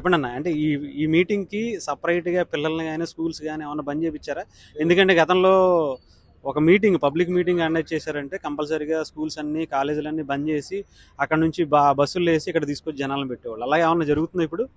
చెప్పండి అన్న అంటే ఈ ఈ మీటింగ్ కి సపరేట్ గా పిల్లల్ని కానీ స్కూల్స్ కానీ ఏమైనా బంద్ చేయించారా ఎందుకంటే గతంలో ఒక మీటింగ్ పబ్లిక్ మీటింగ్ కండక్ట్ చేశారంటే కంపల్సరీగా స్కూల్స్ అన్ని కాలేజీలు అన్ని బంద్ చేసి అక్కడ నుంచి బా బస్సులు వేసి ఇక్కడ తీసుకొచ్చి జనాలను పెట్టేవాళ్ళు అలాగే ఏమన్నా జరుగుతుందా ఇప్పుడు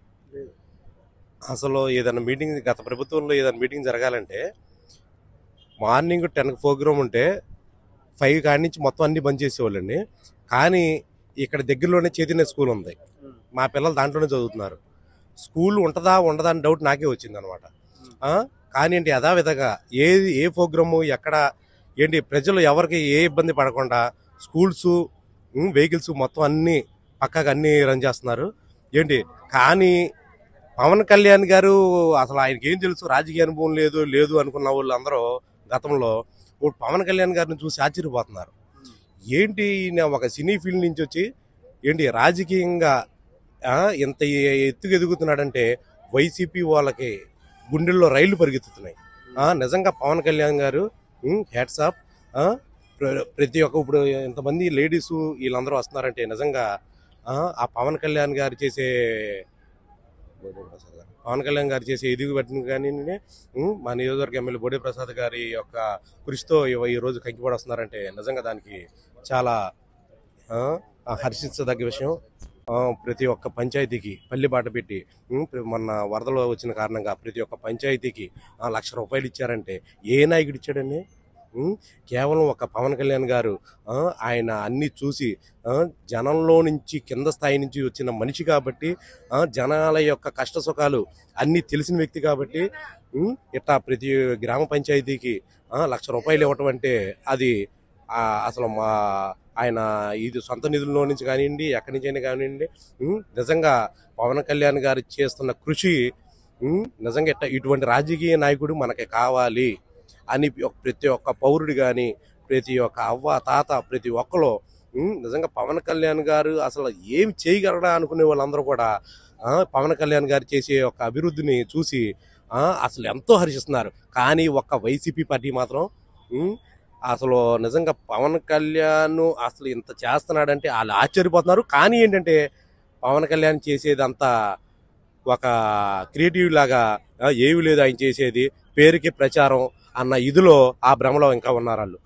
అసలు ఏదైనా మీటింగ్ గత ప్రభుత్వంలో ఏదైనా మీటింగ్ జరగాలంటే మార్నింగ్ టెన్కి ప్రోగ్రామ్ ఉంటే ఫైవ్ కాడి నుంచి మొత్తం అన్ని బంద్ చేసేవాళ్ళండి కానీ ఇక్కడ దగ్గరలోనే చైతన్య స్కూల్ ఉంది మా పిల్లలు దాంట్లోనే చదువుతున్నారు స్కూల్ ఉంటుందా ఉండదా అని డౌట్ నాకే వచ్చింది అనమాట కానీ ఏంటి యథావిధంగా ఏది ఏ ప్రోగ్రాము ఎక్కడ ఏంటి ప్రజలు ఎవరికి ఏ ఇబ్బంది పడకుండా స్కూల్స్ వెహికల్స్ మొత్తం అన్ని పక్కగా అన్ని రన్ చేస్తున్నారు ఏంటి కానీ పవన్ కళ్యాణ్ గారు అసలు ఆయనకి ఏం తెలుసు రాజకీయ అనుభవం లేదు లేదు అనుకున్న వాళ్ళు అందరూ గతంలో ఇప్పుడు పవన్ కళ్యాణ్ గారిని చూసి ఆశ్చర్యపోతున్నారు ఏంటి ఈయన ఒక సినీ ఫీల్డ్ నుంచి వచ్చి ఏంటి రాజకీయంగా ఆ, ఇంత ఎ- ఎత్తుకు ఎదుగుతున్నాడంటే వైసీపీ వాళ్ళకి గుండెల్లో రైళ్లు పరిగెత్తుతున్నాయి ఆ, నిజంగా పవన్ కళ్యాణ్ గారు హ్యాట్స్ ఆఫ్ ప్రతి ఒక్క ఇప్పుడు ఇంతమంది లేడీస్ వీళ్ళందరూ వస్తున్నారంటే నిజంగా ఆ, ఆ పవన్ కళ్యాణ్ గారు చేసే బోడే ప్రసాద్ గారు. పవన్ కళ్యాణ్ గారు చేసే ఎదుగు పెట్టిన కానీ ఉమ్, మా నియోజకవర్గ ఎమ్మెల్యే బోడే ప్రసాద్ గారి యొక్క కృషితో ఇవ- ఈ రోజు కంకిపడి వస్తున్నారంటే నిజంగా దానికి చాలా ఆ, ఆ, హర్షించదగ్గ విషయం ఆ, ప్రతి ఒక్క పంచాయతీకి పల్లి బాట పెట్టి ఉమ్, ప్ర- మొన్న వరదలు వచ్చిన కారణంగా ప్రతి ఒక్క పంచాయతీకి ఆ, లక్ష రూపాయలు ఇచ్చారంటే ఏ నాయకుడు ఇచ్చాడండి ఉమ్, కేవలం ఒక పవన్ కళ్యాణ్ గారు ఆ, ఆయన అన్ని చూసి ఆ, జనంలో నుంచి కింద స్థాయి నుంచి వచ్చిన మనిషి కాబట్టి ఆ, జనాల యొక్క కష్ట సుఖాలు అన్ని తెలిసిన వ్యక్తి కాబట్టి ఉమ్, ఇట్లా ప్రతి గ్రామ పంచాయతీకి ఆ, లక్ష రూపాయలు ఇవ్వటం అంటే అది ఆ, అసలు మా ఆయన ఇది సొంత నిధుల్లో నుంచి కానివ్వండి ఎక్కడి నుంచి అయినా కానివ్వండి ఉమ్, నిజంగా పవన్ కళ్యాణ్ గారు చేస్తున్న కృషి ఉమ్, నిజంగా ఇట్ట ఇటువంటి రాజకీయ నాయకుడు మనకి కావాలి అని ఒక- ప్రతి ఒక్క పౌరుడు కానీ ప్రతి ఒక్క అవ్వ తాత ప్రతి ఒక్కరు నిజంగా పవన్ కళ్యాణ్ గారు అసలు ఏమి చేయగలడా అనుకునే వాళ్ళందరూ కూడా ఆ, పవన్ కళ్యాణ్ గారు చేసే ఒక అభివృద్ధిని చూసి ఆ, అసలు ఎంతో హర్షిస్తున్నారు కానీ ఒక్క వైసీపీ పార్టీ మాత్రం ఉమ్, అసలు నిజంగా పవన్ కళ్యాణ్ అసలు ఇంత చేస్తున్నాడంటే వాళ్ళు ఆశ్చర్యపోతున్నారు కానీ ఏంటంటే పవన్ కళ్యాణ్ చేసేదంతా ఒక క్రియేటివ్ లాగా ఆ, ఏమీ లేదు ఆయన చేసేది పేరుకి ప్రచారం అన్న ఇదిలో ఆ భ్రమలో ఇంకా ఉన్నారు వాళ్ళు